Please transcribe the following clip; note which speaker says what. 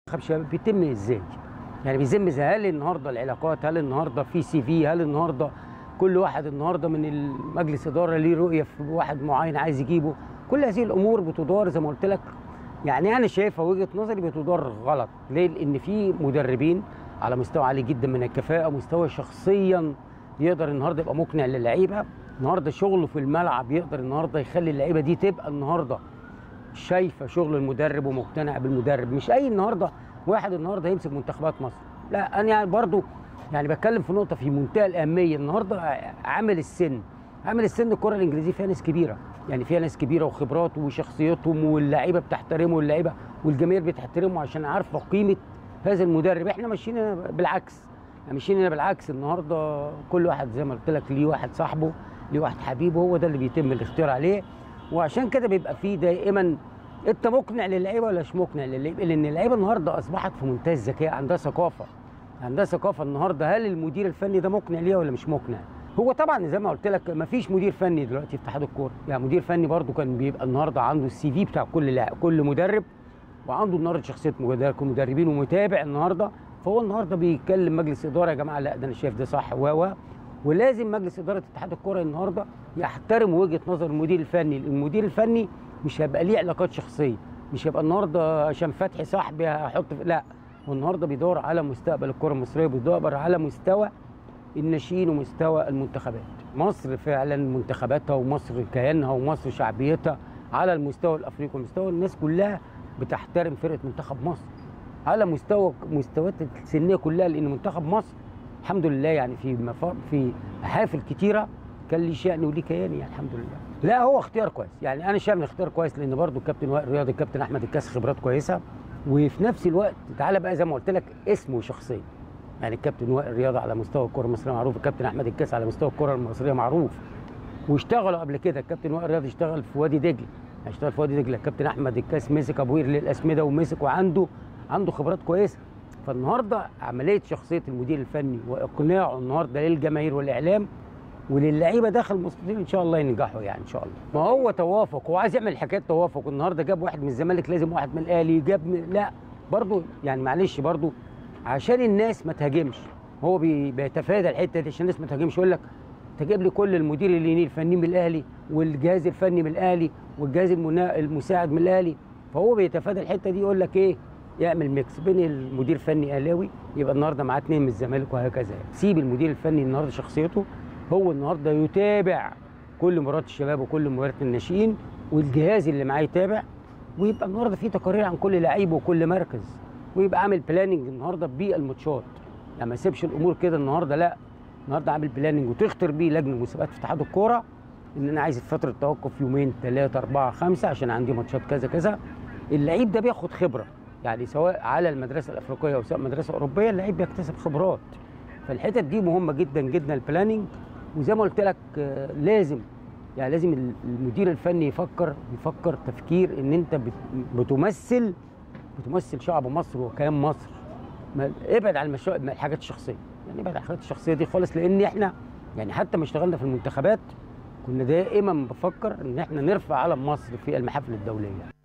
Speaker 1: منتخب شباب بيتم ازاي؟ يعني بيتم ازاي؟ هل النهارده العلاقات؟ هل النهارده في سي في؟ هل النهارده كل واحد النهارده من المجلس اداره ليه رؤيه في واحد معين عايز يجيبه؟ كل هذه الامور بتدار زي ما قلت لك يعني انا شايفها وجهه نظري بتدار غلط، ليه؟ لان في مدربين على مستوى عالي جدا من الكفاءه، مستوى شخصيا يقدر النهارده يبقى مقنع للعيبه، النهارده شغله في الملعب يقدر النهارده يخلي اللعيبه دي تبقى النهارده شايفه شغل المدرب ومقتنع بالمدرب مش اي النهارده واحد النهارده يمسك منتخبات مصر لا انا يعني برضو يعني بتكلم في نقطه في منتهى الاهميه النهارده عامل السن عامل السن الكره الانجليزيه فيها ناس كبيره يعني فيها ناس كبيره وخبرات وشخصيتهم واللعيبه بتحترمه واللعيبه والجماهير بتحترمه عشان عارفه قيمه هذا المدرب احنا ماشيين بالعكس ماشيين هنا بالعكس النهارده كل واحد زي ما قلت لك ليه واحد صاحبه ليه واحد حبيبه هو ده اللي بيتم الاختيار عليه وعشان كده بيبقى فيه دائما انت مقنع للعيبه ولا مش مقنع للعيبه لان اللعيبه النهارده اصبحت في منتهى الذكاء عندها ثقافه عندها ثقافه النهارده هل المدير الفني ده مقنع ليها ولا مش مقنع هو طبعا زي ما قلت لك ما فيش مدير فني دلوقتي في اتحاد الكوره يعني مدير فني برضو كان بيبقى النهارده عنده السي في بتاع كل لاعب كل مدرب وعنده النهارده شخصيه مدربين ومتابع النهارده فهو النهارده بيتكلم مجلس اداره يا جماعه لا ده انا شايف ده صح و ولازم مجلس اداره اتحاد الكوره النهارده يحترم وجهه نظر المدير الفني المدير الفني مش هيبقى ليه علاقات شخصيه مش هيبقى النهارده عشان فتحي صاحبي هحط لا والنهارده بيدور على مستقبل الكره المصريه بيدور على مستوى الناشئين ومستوى المنتخبات مصر فعلا منتخباتها ومصر كيانها ومصر شعبيتها على المستوى الافريقي ومستوى الناس كلها بتحترم فرقه منتخب مصر على مستوى مستويات السنيه كلها لان منتخب مصر الحمد لله يعني في مفا... في محافل كتيره كان لي شأن وليه كياني يعني الحمد لله لا هو اختيار كويس يعني انا شايف اختيار كويس لان برضو الكابتن وائل رياض الكابتن احمد الكاس خبرات كويسه وفي نفس الوقت تعالى بقى زي ما قلت لك اسمه شخصيا يعني الكابتن وائل رياض على مستوى الكره المصريه معروف الكابتن احمد الكاس على مستوى الكره المصريه معروف واشتغلوا قبل كده الكابتن وائل رياض اشتغل في وادي دجله اشتغل في وادي دجله الكابتن احمد الكاس مسك ابو قير للاسمده ومسك وعنده عنده خبرات كويسه فالنهارده عمليه شخصيه المدير الفني واقناعه النهارده للجماهير والاعلام وللعيبه داخل المستطيل ان شاء الله ينجحوا يعني ان شاء الله ما هو توافق هو عايز يعمل حكايه توافق النهارده جاب واحد من الزمالك لازم واحد من الاهلي جاب من لا برضه يعني معلش برضه عشان الناس ما تهاجمش هو بيتفادى الحته دي عشان الناس ما تهاجمش يقول لك تجيب لي كل المدير اللي الفني من الاهلي والجهاز الفني من الاهلي والجهاز المساعد من الاهلي فهو بيتفادى الحته دي يقول لك ايه يعمل ميكس بين المدير الفني اهلاوي يبقى النهارده معاه اثنين من الزمالك وهكذا سيب المدير الفني النهارده شخصيته هو النهارده يتابع كل مباريات الشباب وكل مباريات الناشئين والجهاز اللي معاه يتابع ويبقى النهارده في تقارير عن كل لعيب وكل مركز ويبقى عامل بلاننج النهارده بالماتشات يعني ما يسيبش الامور كده النهارده لا النهارده عامل بلاننج وتختار بيه لجنه مسابقات في اتحاد الكوره ان انا عايز فتره توقف يومين ثلاثه اربعه خمسه عشان عندي ماتشات كذا كذا اللعيب ده بياخد خبره يعني سواء على المدرسه الافريقيه او سواء مدرسه اوروبيه اللعيب بيكتسب خبرات فالحتت دي مهمه جدا جدا البلاننج وزي ما قلت لك لازم يعني لازم المدير الفني يفكر يفكر تفكير ان انت بتمثل بتمثل شعب مصر وكيان مصر ابعد عن المشا... الحاجات الشخصيه يعني ابعد عن الحاجات الشخصيه دي خالص لان احنا يعني حتى ما اشتغلنا في المنتخبات كنا دائما بفكر ان احنا نرفع علم مصر في المحافل الدوليه